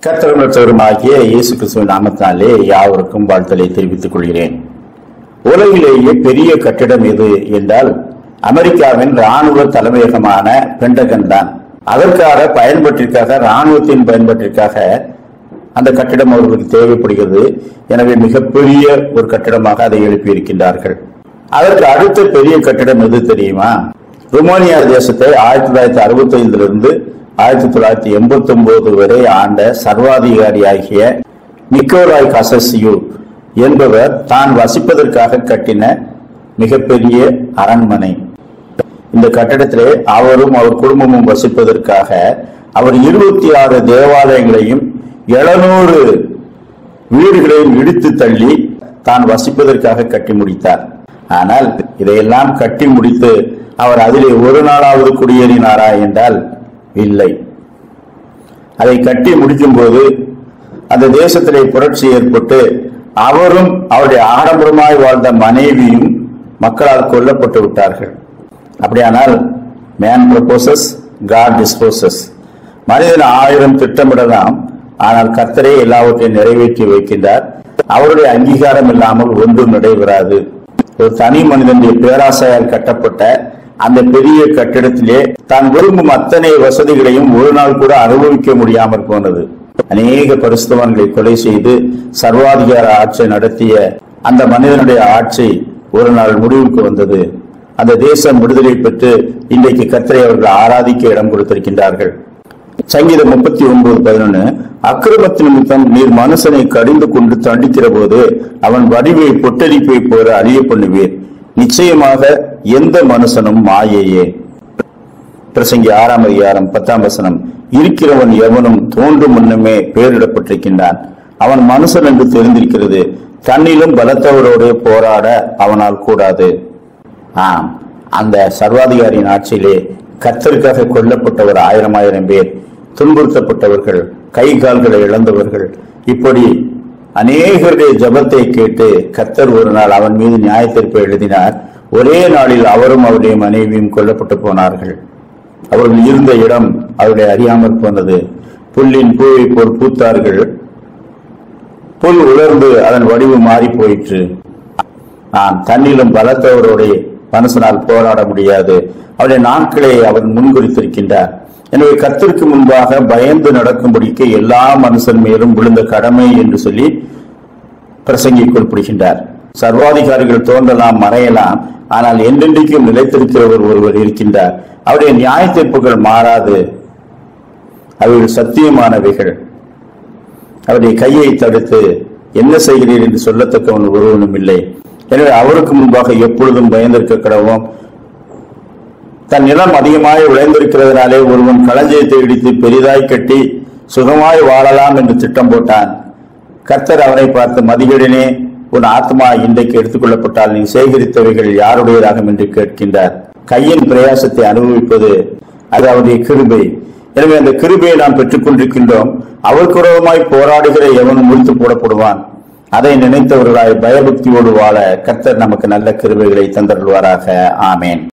கத்திரமற்றவருமாகிய இயேசு கிறிஸ்துவின் நாமத்தினாலே யாவருக்கும் வாழ்த்தலை தெரிவித்துக் கொள்கிறேன் உலகிலேயே பெரிய கட்டிடம் எது என்றால் அமெரிக்காவின் ராணுவ தலைமையகமான பெண்டகன் தான் அதற்காக பயன்பாட்டிற்காக ராணுவத்தின் பயன்பாட்டிற்காக அந்த கட்டிடம் அவர்களுக்கு தேவைப்படுகிறது எனவே மிகப்பெரிய ஒரு கட்டிடமாக அதை எழுப்பியிருக்கின்றார்கள் அதற்கு அடுத்த பெரிய கட்டிடம் எது தெரியுமா ருமேனியா தேசத்தை ஆயிரத்தி தொள்ளாயிரத்தி அறுபத்தி ஐந்திலிருந்து ஆயிரத்தி தொள்ளாயிரத்தி எண்பத்தி ஒன்பது வரை ஆண்ட சர்வாதிகாரியாகிய நிக்கோலாய் கசசியு என்பவர் தான் வசிப்பதற்காக கட்டின மிகப்பெரிய அரண்மனை இந்த கட்டடத்திலே அவரும் அவர் குடும்பமும் வசிப்பதற்காக அவர் இருபத்தி ஆறு தேவாலயங்களையும் எழுநூறு வீடுகளையும் இடித்து தள்ளி தான் வசிப்பதற்காக கட்டி முடித்தார் ஆனால் இதையெல்லாம் கட்டி முடித்து அவர் அதிலே ஒரு நாளாவது குடியேறினாரா என்றால் இல்லை அதை கட்டி முடிக்கும் போது அந்த தேசத்திலே புரட்சி ஏற்பட்டு அவரும் அவருடைய ஆடம்பரமாய் வாழ்ந்த மனைவியும் மக்களால் கொல்லப்பட்டு விட்டார்கள் அப்படியானால் மேன் ப்ரொபோசஸ் காட் டிஸ்போசஸ் மனிதன் ஆயிரம் திட்டமிடலாம் ஆனால் கர்த்தரே எல்லாவற்றையும் நிறைவேற்றி வைக்கின்றார் அவருடைய அங்கீகாரம் இல்லாமல் ஒன்றும் நடைபெறாது ஒரு தனி மனிதனுடைய பேராசையால் கட்டப்பட்ட அந்த பெரிய கட்டிடத்திலே தான் விரும்பும் அத்தனை வசதிகளையும் ஒரு நாள் கூட அனுபவிக்க முடியாமற் போனது அநேக பரிசுத்தவான்களை கொலை செய்து சர்வாதிகார ஆட்சி நடத்திய அந்த மனிதனுடைய ஆட்சி ஒரு நாள் முடிவுக்கு வந்தது அந்த தேசம் விடுதலை பெற்று இன்றைக்கு கத்திரை அவர்கள் ஆராதிக்க இடம் கொடுத்திருக்கின்றார்கள் சங்கீதம் முப்பத்தி ஒன்பது பதினொன்னு அக்கிரமத்து நிமித்தம் நீர் மனுஷனை கடிந்து கொண்டு தண்டிக்கிற போது அவன் வடிவை பொட்டரிப்பை போல அழிய பண்ணுவீர் நிச்சயமாக எந்த மனுஷனும் மாயையே பிரசங்கி ஆறாம் அதிகாரம் பத்தாம் வசனம் இருக்கிறவன் எவனும் தோன்றும் முன்னமே பெயரிடப்பட்டிருக்கின்றான் அவன் மனுஷன் என்று தெரிந்திருக்கிறது தன்னிலும் பலத்தவரோடு போராட அவனால் கூடாது ஆம் அந்த சர்வாதிகாரியின் ஆட்சியிலே கத்தருக்காக கொல்லப்பட்டவர் ஆயிரம் ஆயிரம் பேர் துன்புறுத்தப்பட்டவர்கள் கை கால்களை இழந்தவர்கள் இப்படி அநேகருடைய ஜபத்தை கேட்டு கத்தர் ஒரு நாள் அவன் மீது நியாயத்தீர்ப்பை எழுதினார் ஒரே நாளில் அவரும் அவருடைய மனைவியும் கொல்லப்பட்டு போனார்கள் அவர்கள் இருந்த இடம் அவருடைய அறியாமற் போனது புல்லின் பூவை போல் பூத்தார்கள் புல் உலர்ந்து அதன் வடிவு மாறி போயிற்று நான் தன்னிலும் பலத்தவரோடைய மனுஷனால் போராட முடியாது அவருடைய நாட்களை அவர் முன்குறித்திருக்கின்றார் எனவே கத்திற்கு முன்பாக பயந்து நடக்கும்படிக்கு எல்லா மனுஷன் மேலும் விழுந்த கடமை என்று சொல்லி பிரசங்கி குறிப்பிடுகின்றார் சர்வாதிகாரிகள் தோன்றலாம் மறையலாம் ஆனால் என்றென்றைக்கும் நிலைத்திருக்கிறவர் ஒருவர் இருக்கின்றார் அவருடைய நியாய தீர்ப்புகள் மாறாது அவைகள் சத்தியமானவைகள் அவருடைய கையை தடுத்து என்ன செய்கிறீர் என்று சொல்லத்தக்கவன் ஒருவனும் இல்லை எனவே அவருக்கு முன்பாக எப்பொழுதும் பயந்திருக்க கடவும் தன் நிலம் அதிகமாய் விளைந்திருக்கிறதுனாலே ஒருவன் களஞ்சியத்தை இடித்து பெரிதாய் கட்டி சுகமாய் வாழலாம் என்று திட்டம் போட்டான் கர்த்தர் அவனை பார்த்து மதிகடனே உன் ஆத்மா இன்றைக்கு எடுத்துக்கொள்ளப்பட்டால் நீ சேகரித்தவைகள் யாருடையதாகும் என்று கேட்கின்றார் கையின் பிரயாசத்தை அனுபவிப்பது அது அவருடைய கிருபை எனவே அந்த கிருபையை நாம் பெற்றுக் கொண்டிருக்கின்றோம் அவருக்கு உறவமாய் போராடுகிற எவனும் முறித்து போடப்படுவான் அதை நினைத்தவர்களாய் பயபக்தியோடு வாழ கர்த்தர் நமக்கு நல்ல கிருபைகளை தந்தருள்வாராக ஆமேன்